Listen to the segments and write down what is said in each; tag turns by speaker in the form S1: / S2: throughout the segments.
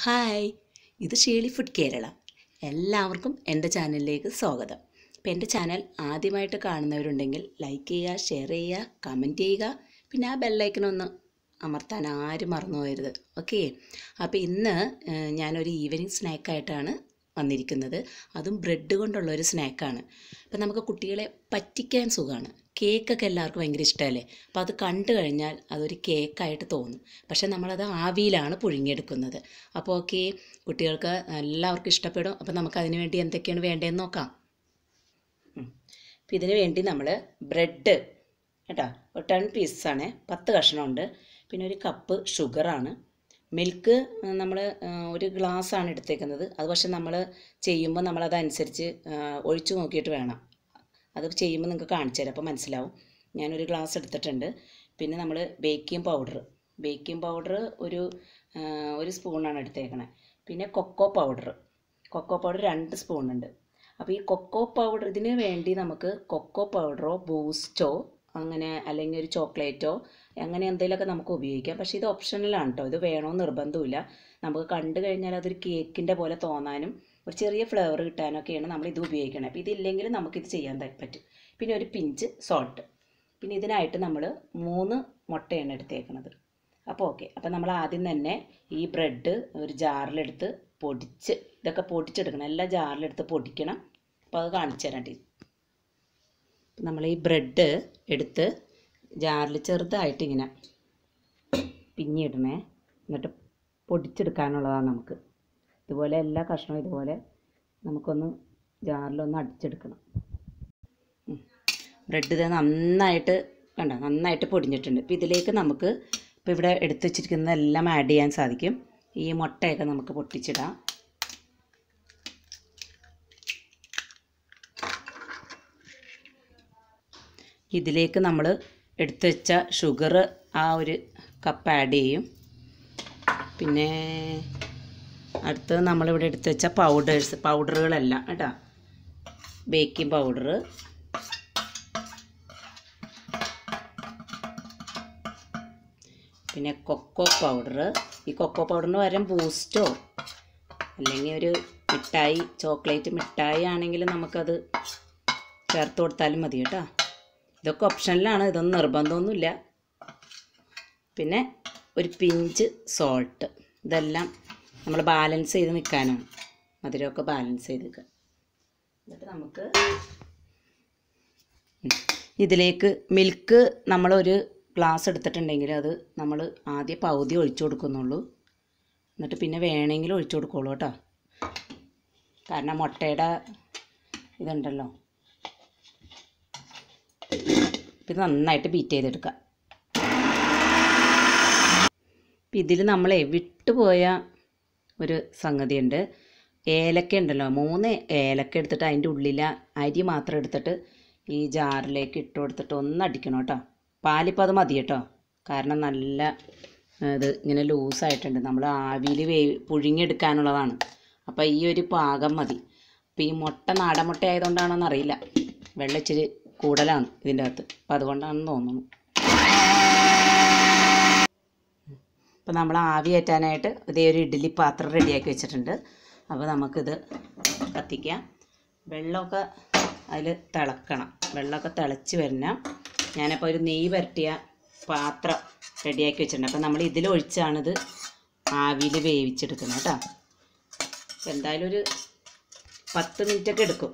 S1: Hi ഇത് Sheli food Kerala എല്ലാവർക്കും എൻ്റെ ചാനലിലേക്ക് സ്വാഗതം അപ്പം എൻ്റെ ചാനൽ ആദ്യമായിട്ട് കാണുന്നവരുണ്ടെങ്കിൽ ലൈക്ക് ചെയ്യുക ഷെയർ ചെയ്യുക കമൻറ്റ് ചെയ്യുക പിന്നെ ആ ബെല്ലൈക്കനൊന്ന് അമർത്താൻ ആരും മറന്നു പോകരുത് ഓക്കെ അപ്പോൾ ഇന്ന് ഏഹ്, ഞാനൊരു ഈവനിങ് സ്നാക്കായിട്ടാണ് വന്നിരിക്കുന്നത് അതും ബ്രെഡ് കൊണ്ടുള്ള ഒരു സ്നാക്കാണ് അപ്പം നമുക്ക് കുട്ടികളെ പറ്റിക്കാൻ സുഖമാണ് കേക്കൊക്കെ എല്ലാവർക്കും ഭയങ്കര ഇഷ്ടമല്ലേ അപ്പോൾ അത് കണ്ടു കഴിഞ്ഞാൽ അതൊരു കേക്കായിട്ട് തോന്നും പക്ഷേ നമ്മളത് ആവിയിലാണ് പുഴുങ്ങിയെടുക്കുന്നത് അപ്പോൾ ഓക്കെ കുട്ടികൾക്ക് എല്ലാവർക്കും ഇഷ്ടപ്പെടും അപ്പോൾ നമുക്ക് അതിന് വേണ്ടി എന്തൊക്കെയാണ് വേണ്ടതെന്ന് നോക്കാം അപ്പോൾ ഇതിന് വേണ്ടി നമ്മൾ ബ്രെഡ് കേട്ടോ ഒരു ടെൻ പീസാണ് പത്ത് കഷ്ണമുണ്ട് പിന്നെ ഒരു കപ്പ് ഷുഗറാണ് മിൽക്ക് നമ്മൾ ഒരു ഗ്ലാസ്സാണ് എടുത്തേക്കുന്നത് അത് പക്ഷെ നമ്മൾ ചെയ്യുമ്പോൾ നമ്മളതനുസരിച്ച് ആ, ഒഴിച്ചു നോക്കിയിട്ട് വേണം അത് ചെയ്യുമ്പോൾ നിങ്ങൾക്ക് കാണിച്ചു തരാം അപ്പോൾ മനസ്സിലാവും ഞാനൊരു ഗ്ലാസ് എടുത്തിട്ടുണ്ട് പിന്നെ നമ്മൾ ബേക്കിംഗ് പൗഡർ ബേക്കിംഗ് പൗഡർ ഒരു ആ, ഒരു സ്പൂണാണ് എടുത്തേക്കണേ പിന്നെ കൊക്കോ പൗഡർ കൊക്കോ പൗഡർ രണ്ട് സ്പൂൺ ഉണ്ട് അപ്പോൾ ഈ കൊക്കോ പൗഡർ ഇതിന് വേണ്ടി നമുക്ക് കൊക്കോ പൗഡറോ ബൂസ്റ്റോ അങ്ങനെ അല്ലെങ്കിൽ ഒരു ചോക്ലേറ്റോ അങ്ങനെ എന്തെങ്കിലുമൊക്കെ നമുക്ക് ഉപയോഗിക്കാം പക്ഷേ ഇത് ഓപ്ഷണലാണ് കേട്ടോ ഇത് വേണമെന്ന് നിർബന്ധമില്ല നമുക്ക് കണ്ടു കഴിഞ്ഞാൽ അതൊരു കേക്കിൻ്റെ പോലെ തോന്നാനും ഒരു ചെറിയ ഫ്ലേവർ കിട്ടാനൊക്കെയാണ് നമ്മൾ ഇത് ഉപയോഗിക്കണത് അപ്പോൾ ഇതില്ലെങ്കിൽ നമുക്കിത് ചെയ്യാൻ ത- പറ്റും പിന്നെ ഒരു പിഞ്ച് സോൾട്ട് പിന്നെ ഇതിനായിട്ട് നമ്മൾ മൂന്ന് മുട്ടയാണ് എടുത്തേക്കണത് അപ്പോൾ ഓക്കെ അപ്പോൾ നമ്മൾ ആദ്യം തന്നെ ഈ ബ്രെഡ് ഒരു ജാറിലെടുത്ത് പൊടിച്ച് ഇതൊക്കെ പൊടിച്ചെടുക്കണം എല്ലാം ജാറിലെടുത്ത് പൊടിക്കണം അപ്പോൾ അത് കാണിച്ചു തരാം ടീ നമ്മൾ ഈ ബ്രെഡ് എടുത്ത് ജാറിൽ ചെറുതായിട്ട് ഇങ്ങനെ പിഞ്ഞിടണേ എന്നിട്ട് പൊടിച്ചെടുക്കാനുള്ളതാണ് നമുക്ക് ഇതുപോലെ എല്ലാ കഷ്ണവും ഇതുപോലെ നമുക്കൊന്ന് ജാറിലൊന്ന് അടിച്ചെടുക്കണം ബ്രെഡ് ഇത് നന്നായിട്ട് കണ്ടോ നന്നായിട്ട് പൊടിഞ്ഞിട്ടുണ്ട് ഇപ്പോൾ ഇതിലേക്ക് നമുക്ക് ഇപ്പോൾ ഇവിടെ എടുത്ത് വെച്ചിരിക്കുന്നതെല്ലാം ആഡ് ചെയ്യാൻ സാധിക്കും ഈ മുട്ടയൊക്കെ നമുക്ക് പൊട്ടിച്ചിടാം ഇതിലേക്ക് നമ്മൾ എടുത്തു വെച്ച ഷുഗർ ആ ഒരു കപ്പ് ആഡ് ചെയ്യും പിന്നെ അടുത്തത് നമ്മളിവിടെ എടുത്തു വെച്ച പൗഡേഴ്സ് പൗഡറുകളെല്ലാം കേട്ടോ ബേക്കിംഗ് പൗഡർ പിന്നെ കൊക്കോ പൗഡർ ഈ കൊക്കോ പൗഡറിന് പകരം ബൂസ്റ്റോ അല്ലെങ്കിൽ ഒരു മിഠായി ചോക്ലേറ്റ് മിഠായി ആണെങ്കിൽ നമുക്കത് ചേർത്ത് കൊടുത്താലും മതി കേട്ടോ ഇതൊക്കെ ഓപ്ഷനിലാണ് ഇതൊന്നും നിർബന്ധമൊന്നുമില്ല പിന്നെ ഒരു പിഞ്ച് സോൾട്ട് ഇതെല്ലാം നമ്മൾ ബാലൻസ് ചെയ്ത് നിൽക്കാനാണ് മധുരമൊക്കെ ബാലൻസ് ചെയ്ത് നിൽക്കുക എന്നിട്ട് നമുക്ക് ഉം. ഇതിലേക്ക് മിൽക്ക് നമ്മളൊരു ഗ്ലാസ് എടുത്തിട്ടുണ്ടെങ്കിൽ അത് നമ്മൾ ആദ്യം പകുതി ഒഴിച്ചു കൊടുക്കുന്നുള്ളൂ എന്നിട്ട് പിന്നെ വേണമെങ്കിൽ ഒഴിച്ചു കൊടുക്കുള്ളൂ കേട്ടോ കാരണം മുട്ടയുടെ ഇതുണ്ടല്ലോ ഇത് നന്നായിട്ട് ബീറ്റ് ചെയ്തെടുക്കുക അപ്പം ഇതിൽ നമ്മളെ വിട്ടുപോയ ഒരു സംഗതിയുണ്ട് ഏലക്ക ഉണ്ടല്ലോ മൂന്ന് ഏലക്ക എടുത്തിട്ട് അതിൻ്റെ ഉള്ളിലെ അരി മാത്രം എടുത്തിട്ട് ഈ ജാറിലേക്ക് ഇട്ട് കൊടുത്തിട്ട് ഒന്ന് അടിക്കണം കേട്ടോ പാലിപ്പോൾ അത് മതി കേട്ടോ കാരണം നല്ല ഇത് ഇങ്ങനെ ലൂസായിട്ടുണ്ട് നമ്മൾ ആവിയിൽ വേ പുഴുങ്ങിയെടുക്കാനുള്ളതാണ് അപ്പോൾ ഈ ഒരു പാകം മതി അപ്പോൾ ഈ മുട്ട നാടൻ മുട്ട ആയതുകൊണ്ടാണോന്ന് അറിയില്ല വെള്ളം ഇച്ചിരി കൂടുതലാണ് ഇതിൻ്റെ അകത്ത് അപ്പോൾ അതുകൊണ്ടാണെന്ന് തോന്നുന്നു അപ്പോൾ നമ്മൾ ആവി കയറ്റാനായിട്ട് ഇതേ ഒരു ഇഡ്ഡലി പാത്രം റെഡിയാക്കി വെച്ചിട്ടുണ്ട് അപ്പോൾ നമുക്കിത് കത്തിക്കാം വെള്ളമൊക്കെ അതിൽ തിളക്കണം വെള്ളമൊക്കെ തിളച്ച് വരണം ഞാനപ്പോൾ ഒരു നെയ്യ് പുരട്ടിയ പാത്രം റെഡിയാക്കി വെച്ചിട്ടുണ്ട് അപ്പോൾ നമ്മൾ ഇതിലൊഴിച്ചാണിത് ആവിയിൽ വേവിച്ചെടുക്കുന്നത് കേട്ടോ അപ്പോൾ എന്തായാലും ഒരു പത്ത് മിനിറ്റൊക്കെ എടുക്കും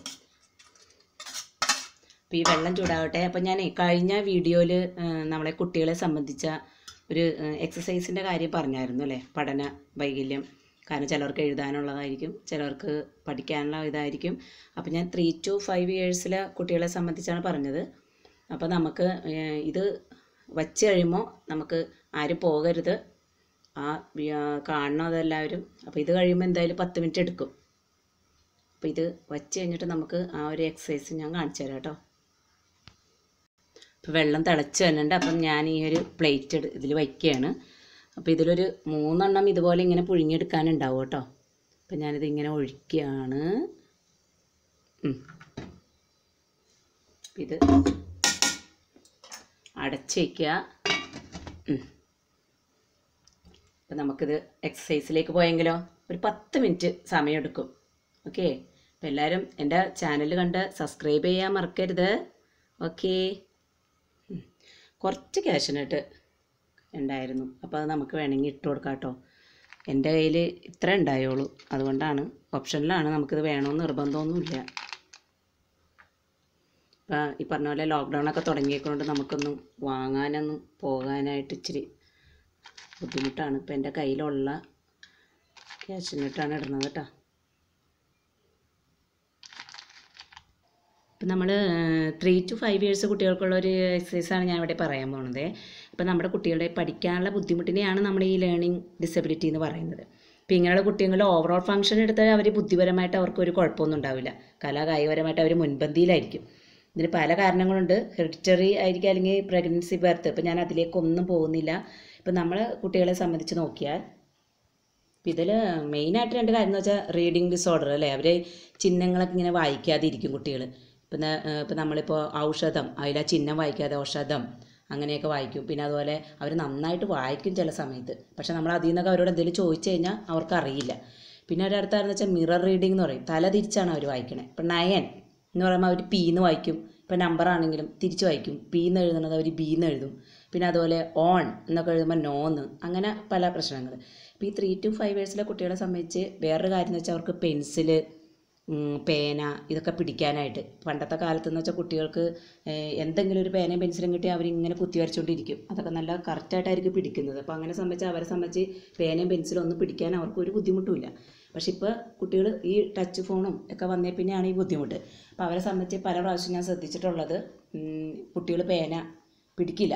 S1: അപ്പോൾ ഈ വെള്ളം ചൂടാവട്ടെ അപ്പോൾ ഞാൻ കഴിഞ്ഞ വീഡിയോയിൽ നമ്മളെ കുട്ടികളെ സംബന്ധിച്ച ഒരു എക്സസൈസിൻ്റെ കാര്യം പറഞ്ഞായിരുന്നു അല്ലേ പഠന വൈകല്യം കാരണം ചിലർക്ക് എഴുതാനുള്ളതായിരിക്കും ചിലർക്ക് പഠിക്കാനുള്ള ഇതായിരിക്കും അപ്പോൾ ഞാൻ ത്രീ ടു ഫൈവ് ഇയേഴ്സിലെ കുട്ടികളെ സംബന്ധിച്ചാണ് പറഞ്ഞത് അപ്പോൾ നമുക്ക് ഏഹ്, ഇത് വച്ച് കഴിയുമ്പോൾ നമുക്ക് ആരും പോകരുത് ആ വി- ആ കാണണതെല്ലാവരും അപ്പോൾ ഇത് കഴിയുമ്പോൾ എന്തായാലും പത്ത് മിനിറ്റ് എടുക്കും അപ്പോൾ ഇത് വച്ച് കഴിഞ്ഞിട്ട് നമുക്ക് ആ ഒരു എക്സസൈസ് ഞാൻ കാണിച്ചു തരാം കേട്ടോ ഇപ്പോൾ വെള്ളം തിളച്ച് വരുന്നുണ്ട് അപ്പം ഞാൻ ഈ ഒരു പ്ലേറ്റ് ഇതിൽ വയ്ക്കുകയാണ് അപ്പോൾ ഇതിലൊരു മൂന്നെണ്ണം ഇതുപോലെ ഇങ്ങനെ പുഴുങ്ങിയെടുക്കാനുണ്ടാവും കേട്ടോ അപ്പം ഞാനിത് ഇങ്ങനെ ഒഴിക്കുകയാണ് ഉം. ഇത് അടച്ച് വയ്ക്കുക ഉം. അപ്പം നമുക്കിത് എക്സസൈസിലേക്ക് പോയെങ്കിലോ ഒരു പത്ത് മിനിറ്റ് സമയമെടുക്കും ഓക്കെ അപ്പം എല്ലാവരും എൻ്റെ ചാനൽ കണ്ട് സബ്സ്ക്രൈബ് ചെയ്യാൻ മറക്കരുത് ഓക്കേ ഉം. കുറച്ച് ക്യാഷിനായിട്ട് ഉണ്ടായിരുന്നു അപ്പോൾ അത് നമുക്ക് വേണമെങ്കിൽ ഇട്ട് കൊടുക്കാം കേട്ടോ എൻ്റെ കയ്യിൽ ഇത്ര ഉണ്ടായുള്ളൂ അതുകൊണ്ടാണ് ഓപ്ഷനിലാണ് നമുക്കിത് വേണമെന്ന് നിർബന്ധമൊന്നുമില്ല ഇപ്പം ഈ പറഞ്ഞ പോലെ ലോക്ക്ഡൗൺ ഒക്കെ തുടങ്ങിയേക്കൊണ്ട് നമുക്കൊന്നും വാങ്ങാനൊന്നും പോകാനായിട്ട് ഇച്ചിരി ബുദ്ധിമുട്ടാണ് ഇപ്പം എൻ്റെ കയ്യിലുള്ള ക്യാഷിനിട്ടാണ് ഇടുന്നത് കേട്ടോ ഇപ്പം നമ്മൾ ത്രീ ടു ഫൈവ് ഇയേഴ്സ് കുട്ടികൾക്കുള്ള ഒരു എക്സസൈസാണ് ഞാൻ ഇവിടെ പറയാൻ പോകുന്നത് അപ്പം നമ്മുടെ കുട്ടികളുടെ പഠിക്കാനുള്ള ബുദ്ധിമുട്ടിനെയാണ് നമ്മൾ ഈ ലേണിംഗ് ഡിസബിലിറ്റി എന്ന് പറയുന്നത് അപ്പം ഇങ്ങനെയുള്ള കുട്ടികളുടെ ഓവറോൾ ഫംഗ്ഷൻ എടുത്താൽ അവർ ബുദ്ധിപരമായിട്ട് അവർക്ക് ഒരു കുഴപ്പമൊന്നും ഉണ്ടാവില്ല കലാകായികപരമായിട്ട് അവർ മുൻപന്തിയിലായിരിക്കും ഇതിന് പല കാരണങ്ങളുണ്ട് ഹെറിഡിറ്ററി ആയിരിക്കും അല്ലെങ്കിൽ പ്രഗ്നൻസി ബർത്ത് ഇപ്പം ഞാൻ അതിലേക്കൊന്നും പോകുന്നില്ല ഇപ്പം നമ്മൾ കുട്ടികളെ സംബന്ധിച്ച് നോക്കിയാൽ ഇപ്പം ഇതിൽ മെയിനായിട്ട് രണ്ട് കാര്യം എന്ന് വെച്ചാൽ റീഡിങ് ഡിസോർഡർ അല്ലേ അവർ ചിഹ്നങ്ങളൊക്കെ ഇങ്ങനെ വായിക്കാതെ ഇരിക്കും കുട്ടികൾ ഇപ്പം ഇപ്പം നമ്മളിപ്പോൾ ഔഷധം അതിൽ ആ ചിഹ്നം വായിക്കാതെ ഔഷധം അങ്ങനെയൊക്കെ വായിക്കും പിന്നെ അതുപോലെ അവർ നന്നായിട്ട് വായിക്കും ചില സമയത്ത് പക്ഷെ നമ്മൾ അതിൽ നിന്നൊക്കെ അവരോട് എന്തെങ്കിലും ചോദിച്ചു കഴിഞ്ഞാൽ അവർക്ക് അറിയില്ല പിന്നെ ഒരു അടുത്താണെന്ന് വെച്ചാൽ മിറർ റീഡിംഗ് എന്ന് പറയും തല തിരിച്ചാണ് അവർ വായിക്കണേ ഇപ്പം നയൻ എന്ന് പറയുമ്പോൾ അവർ പി എന്ന് വായിക്കും ഇപ്പം നമ്പർ ആണെങ്കിലും തിരിച്ച് വായിക്കും പി എന്ന് എഴുതുന്നത് അവർ ബി എന്ന് എഴുതും പിന്നെ അതുപോലെ ഓൺ എന്നൊക്കെ എഴുതുമ്പോൾ നോന്ന് അങ്ങനെ പല പ്രശ്നങ്ങൾ ഇപ്പോൾ ഈ ത്രീ ടു ഫൈവ് ഇയേഴ്സിലെ കുട്ടികളെ സംബന്ധിച്ച് വേറൊരു കാര്യം എന്ന് വെച്ചാൽ അവർക്ക് പെൻസില് പേന ഇതൊക്കെ പിടിക്കാനായിട്ട് പണ്ടത്തെ കാലത്ത് എന്ന് വെച്ചാൽ കുട്ടികൾക്ക് ഏഹ്, എന്തെങ്കിലും ഒരു പേനയും പെൻസിലും കിട്ടിയാൽ അവരിങ്ങനെ കുത്തി വരച്ചുകൊണ്ടിരിക്കും അതൊക്കെ നല്ല കറക്റ്റായിട്ടായിരിക്കും പിടിക്കുന്നത് അപ്പോൾ അങ്ങനെ സംബന്ധിച്ച് അവരെ സംബന്ധിച്ച് പേനയും പെൻസിലും ഒന്നും പിടിക്കാൻ അവർക്ക് ഒരു ബുദ്ധിമുട്ടുമില്ല പക്ഷെ ഇപ്പോൾ കുട്ടികൾ ഈ ടച്ച് ഫോണും ഒക്കെ വന്നേ പിന്നെയാണ് ഈ ബുദ്ധിമുട്ട് അപ്പോൾ അവരെ സംബന്ധിച്ച് പല പ്രാവശ്യം ഞാൻ ശ്രദ്ധിച്ചിട്ടുള്ളത് കുട്ടികൾ പേന പിടിക്കില്ല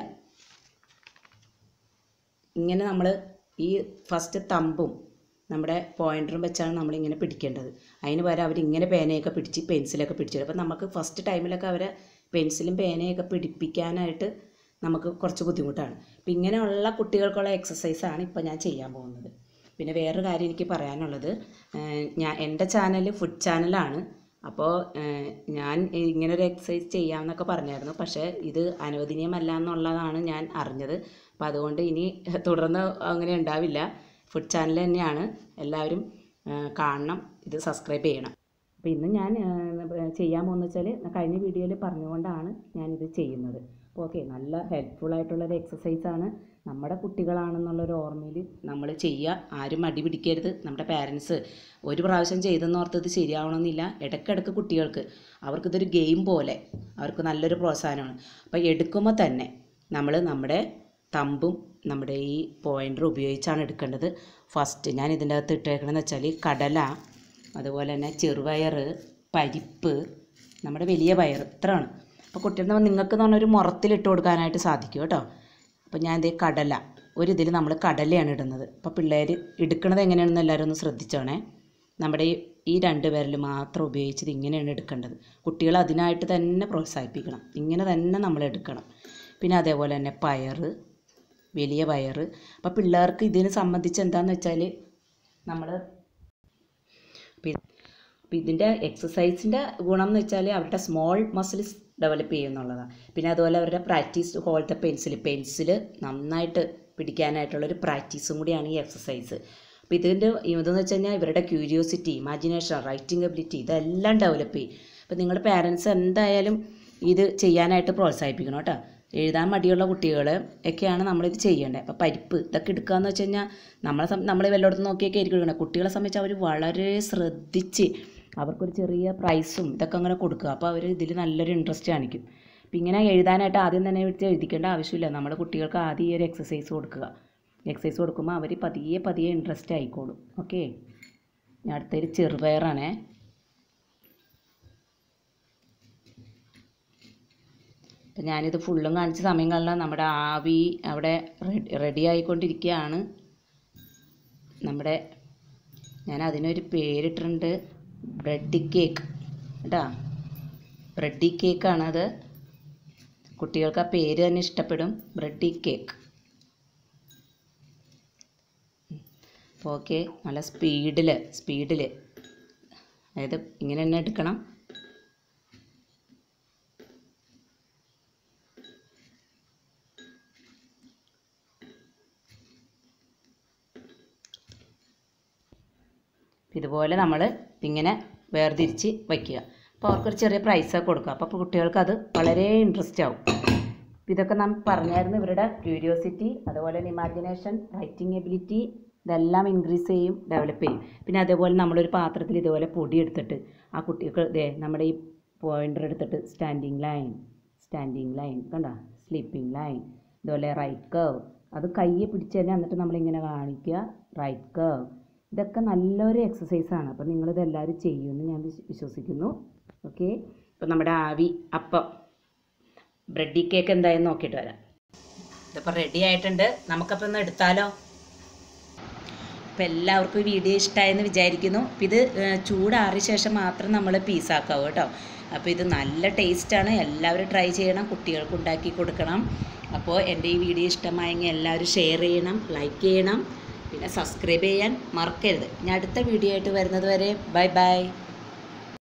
S1: ഇങ്ങനെ നമ്മൾ ഈ ഫസ്റ്റ് തമ്പും നമ്മുടെ പോയിന്ററും വെച്ചാണ് നമ്മളിങ്ങനെ പിടിക്കേണ്ടത് അതിന് പകരം അവരിങ്ങനെ പേനയൊക്കെ പിടിച്ച് പെൻസിലൊക്കെ പിടിച്ചു അപ്പോൾ നമുക്ക് ഫസ്റ്റ് ടൈമിലൊക്കെ അവരെ പെൻസിലും പേനയൊക്കെ പിടിപ്പിക്കാനായിട്ട് നമുക്ക് കുറച്ച് ബുദ്ധിമുട്ടാണ് അപ്പം ഇങ്ങനെയുള്ള കുട്ടികൾക്കുള്ള എക്സസൈസാണ് ഇപ്പോൾ ഞാൻ ചെയ്യാൻ പോകുന്നത് പിന്നെ വേറൊരു കാര്യം എനിക്ക് പറയാനുള്ളത് ഏഹ് ഞാൻ എൻ്റെ ചാനൽ ഫുഡ് ചാനലാണ് അപ്പോൾ ഏഹ് ഞാൻ ഇങ്ങനൊരു എക്സസൈസ് ചെയ്യാമെന്നൊക്കെ പറഞ്ഞായിരുന്നു പക്ഷേ ഇത് അനുവദനീയമല്ല എന്നുള്ളതാണ് ഞാൻ അറിഞ്ഞത് അപ്പോൾ അതുകൊണ്ട് ഇനി തുടർന്ന് അങ്ങനെ ഉണ്ടാവില്ല ഫുഡ് ചാനൽ തന്നെയാണ് എല്ലാവരും ഏഹ് കാണണം ഇത് സബ്സ്ക്രൈബ് ചെയ്യണം അപ്പോൾ ഇന്ന് ഞാൻ ഏഹ് ചെയ്യാൻ പോകുന്നത് വെച്ചാൽ കഴിഞ്ഞ വീഡിയോയിൽ പറഞ്ഞുകൊണ്ടാണ് ഞാനിത് ചെയ്യുന്നത് അപ്പോൾ ഓക്കെ നല്ല ഹെൽപ്ഫുൾ ആയിട്ടുള്ളൊരു എക്സസൈസാണ് നമ്മുടെ കുട്ടികളാണെന്നുള്ളൊരു ഓർമ്മയിൽ നമ്മൾ ചെയ്യുക ആരും മടി പിടിക്കരുത് നമ്മുടെ പാരൻസ് ഒരു പ്രാവശ്യം ചെയ്തെന്നോർത്ത് ഇത് ശരിയാവണമെന്നില്ല ഇടയ്ക്കിടയ്ക്ക് കുട്ടികൾക്ക് അവർക്കിതൊരു ഗെയിം പോലെ അവർക്ക് നല്ലൊരു പ്രോത്സാഹനമാണ് അപ്പോൾ എടുക്കുമ്പോൾ തന്നെ നമ്മൾ നമ്മുടെ തമ്പും നമ്മുടെ ഈ പോയിൻ്റർ ഉപയോഗിച്ചാണ് എടുക്കേണ്ടത് ഫസ്റ്റ് ഞാൻ ഇതിൻ്റെ അകത്ത് ഇട്ടേക്കണമെന്ന് വെച്ചാൽ കടല അതുപോലെ തന്നെ ചെറുപയർ പരിപ്പ് നമ്മുടെ വലിയ പയർ ഇത്രയാണ് അപ്പോൾ കുട്ടികളുടെ നിങ്ങൾക്ക് എന്ന് പറഞ്ഞാൽ ഒരു മുറത്തിലിട്ട് കൊടുക്കാനായിട്ട് സാധിക്കും കേട്ടോ അപ്പോൾ ഞാൻ ഇതേ കടല ഒരു ഇതിൽ നമ്മൾ കടലയാണ് ഇടുന്നത് അപ്പോൾ പിള്ളേർ എടുക്കണത് എങ്ങനെയാണെന്ന് എല്ലാവരും ഒന്ന് ശ്രദ്ധിച്ചോണേ നമ്മുടെ ഈ ഈ രണ്ട് പേരിൽ മാത്രം ഉപയോഗിച്ചത് ഇങ്ങനെയാണ് എടുക്കേണ്ടത് കുട്ടികൾ അതിനായിട്ട് തന്നെ പ്രോത്സാഹിപ്പിക്കണം ഇങ്ങനെ തന്നെ നമ്മൾ എടുക്കണം പിന്നെ അതേപോലെ തന്നെ പയർ വലിയ പയർ അപ്പോൾ പിള്ളേർക്ക് ഇതിനെ സംബന്ധിച്ച് എന്താണെന്ന് വെച്ചാൽ നമ്മൾ അപ്പോൾ ഇതിൻ്റെ എക്സസൈസിൻ്റെ ഗുണം എന്ന് വെച്ചാൽ അവരുടെ സ്മോൾ മസിൽസ് ഡെവലപ്പ് ചെയ്യുന്നുള്ളതാണ് പിന്നെ അതുപോലെ അവരുടെ പ്രാക്ടീസ് ഹോൾത്തെ പെൻസിൽ പെൻസിൽ നന്നായിട്ട് പിടിക്കാനായിട്ടുള്ളൊരു പ്രാക്ടീസും കൂടിയാണ് ഈ എക്സസൈസ് അപ്പോൾ ഇതിൻ്റെ ഇതെന്ന് വെച്ച് കഴിഞ്ഞാൽ ഇവരുടെ ക്യൂരിയോസിറ്റി ഇമാജിനേഷൻ റൈറ്റിംഗ് എബിലിറ്റി ഇതെല്ലാം ഡെവലപ്പ് ചെയ്യും അപ്പോൾ നിങ്ങളുടെ പാരൻസ് എന്തായാലും ഇത് ചെയ്യാനായിട്ട് പ്രോത്സാഹിപ്പിക്കണം കേട്ടോ എഴുതാൻ മടിയുള്ള കുട്ടികൾ ഒക്കെയാണ് നമ്മളിത് ചെയ്യേണ്ടത് അപ്പോൾ പരിപ്പ് ഇതൊക്കെ എടുക്കുകയെന്ന് വെച്ച് കഴിഞ്ഞാൽ നമ്മളെ സം നമ്മൾ വല്ലയിടത്തും നോക്കിയൊക്കെ ആയിരിക്കും എടുക്കണം കുട്ടികളെ സംബന്ധിച്ച് അവർ വളരെ ശ്രദ്ധിച്ച് അവർക്കൊരു ചെറിയ പ്രൈസും ഇതൊക്കെ അങ്ങനെ കൊടുക്കുക അപ്പോൾ അവർ ഇതിൽ നല്ലൊരു ഇൻട്രസ്റ്റ് കാണിക്കും അപ്പം ഇങ്ങനെ എഴുതാനായിട്ട് ആദ്യം തന്നെ വെച്ച് എഴുതിക്കേണ്ട ആവശ്യമില്ല നമ്മുടെ കുട്ടികൾക്ക് ആദ്യം ഈ ഒരു എക്സസൈസ് കൊടുക്കുക എക്സസൈസ് കൊടുക്കുമ്പോൾ അവർ പതിയെ പതിയെ ഇൻട്രസ്റ്റ് ആയിക്കോളും ഓക്കെ ഞാൻ അടുത്തൊരു ചെറുപയറാണേ അപ്പം ഞാനിത് ഫുള്ളും കാണിച്ച സമയം കളഞ്ഞ നമ്മുടെ ആവി അവിടെ റെഡി റെഡി ആയിക്കൊണ്ടിരിക്കുകയാണ് നമ്മുടെ ഞാൻ അതിനൊരു പേരിട്ടിട്ടുണ്ട് ബ്രെഡി കേക്ക് കേട്ടോ ബ്രെഡി കേക്കാണത് കുട്ടികൾക്ക് ആ പേര് തന്നെ ഇഷ്ടപ്പെടും ബ്രെഡി കേക്ക് അപ്പോൾ ഓക്കെ നല്ല സ്പീഡിൽ സ്പീഡിൽ അതായത് ഇങ്ങനെ തന്നെ എടുക്കണം ഇതുപോലെ നമ്മൾ ഇതിങ്ങനെ വേർതിരിച്ച് വയ്ക്കുക അപ്പോൾ അവർക്കൊരു ചെറിയ പ്രൈസൊക്കെ കൊടുക്കുക അപ്പോൾ കുട്ടികൾക്ക് അത് വളരെ ഇൻട്രസ്റ്റ് ആവും അപ്പോൾ ഇതൊക്കെ നാം പറഞ്ഞായിരുന്നു ഇവരുടെ ക്യൂരിയോസിറ്റി അതുപോലെ തന്നെ ഇമാജിനേഷൻ റൈറ്റിംഗ് എബിലിറ്റി ഇതെല്ലാം ഇൻക്രീസ് ചെയ്യും ഡെവലപ്പ് ചെയ്യും പിന്നെ അതേപോലെ നമ്മളൊരു പാത്രത്തിൽ ഇതുപോലെ പൊടി എടുത്തിട്ട് ആ കുട്ടികൾക്ക് ഇതേ നമ്മുടെ ഈ പോയിൻ്റർ എടുത്തിട്ട് സ്റ്റാൻഡിങ് ലൈൻ സ്റ്റാൻഡിങ് ലൈൻ കണ്ട സ്ലീപ്പിംഗ് ലൈൻ ഇതുപോലെ റൈറ്റ് കർവ് അത് കയ്യെ പിടിച്ച് തന്നെ എന്നിട്ട് നമ്മളിങ്ങനെ കാണിക്കുക റൈറ്റ് കർവ് ഇതൊക്കെ നല്ലൊരു എക്സസൈസാണ് അപ്പോൾ നിങ്ങളിത് എല്ലാവരും ചെയ്യുമെന്ന് ഞാൻ വിശ്വ- വിശ്വസിക്കുന്നു ഓക്കെ ഇപ്പോൾ നമ്മുടെ ആവി അപ്പം ബ്രെഡി കേക്ക് എന്തായെന്ന് നോക്കിയിട്ട് വരാം ഇതിപ്പോൾ റെഡി ആയിട്ടുണ്ട് നമുക്കപ്പോൾ ഒന്ന് എടുത്താലോ അപ്പോൾ എല്ലാവർക്കും ഈ വീഡിയോ ഇഷ്ടമായെന്ന് വിചാരിക്കുന്നു അപ്പോൾ ഇത് ഏഹ്, ചൂടാറിയ ശേഷം മാത്രം നമ്മൾ പീസാക്കാവൂ കേട്ടോ അപ്പോൾ ഇത് നല്ല ടേസ്റ്റാണ് എല്ലാവരും ട്രൈ ചെയ്യണം കുട്ടികൾക്ക് ഉണ്ടാക്കി കൊടുക്കണം അപ്പോൾ എൻ്റെ ഈ വീഡിയോ ഇഷ്ടമായെങ്കിൽ എല്ലാവരും ഷെയർ ചെയ്യണം ലൈക്ക് ചെയ്യണം പിന്നെ സബ്സ്ക്രൈബ് ചെയ്യാൻ മറക്കരുത് ഇനി അടുത്ത വീഡിയോ ആയിട്ട് വരുന്നത് വരെ ബൈ ബൈ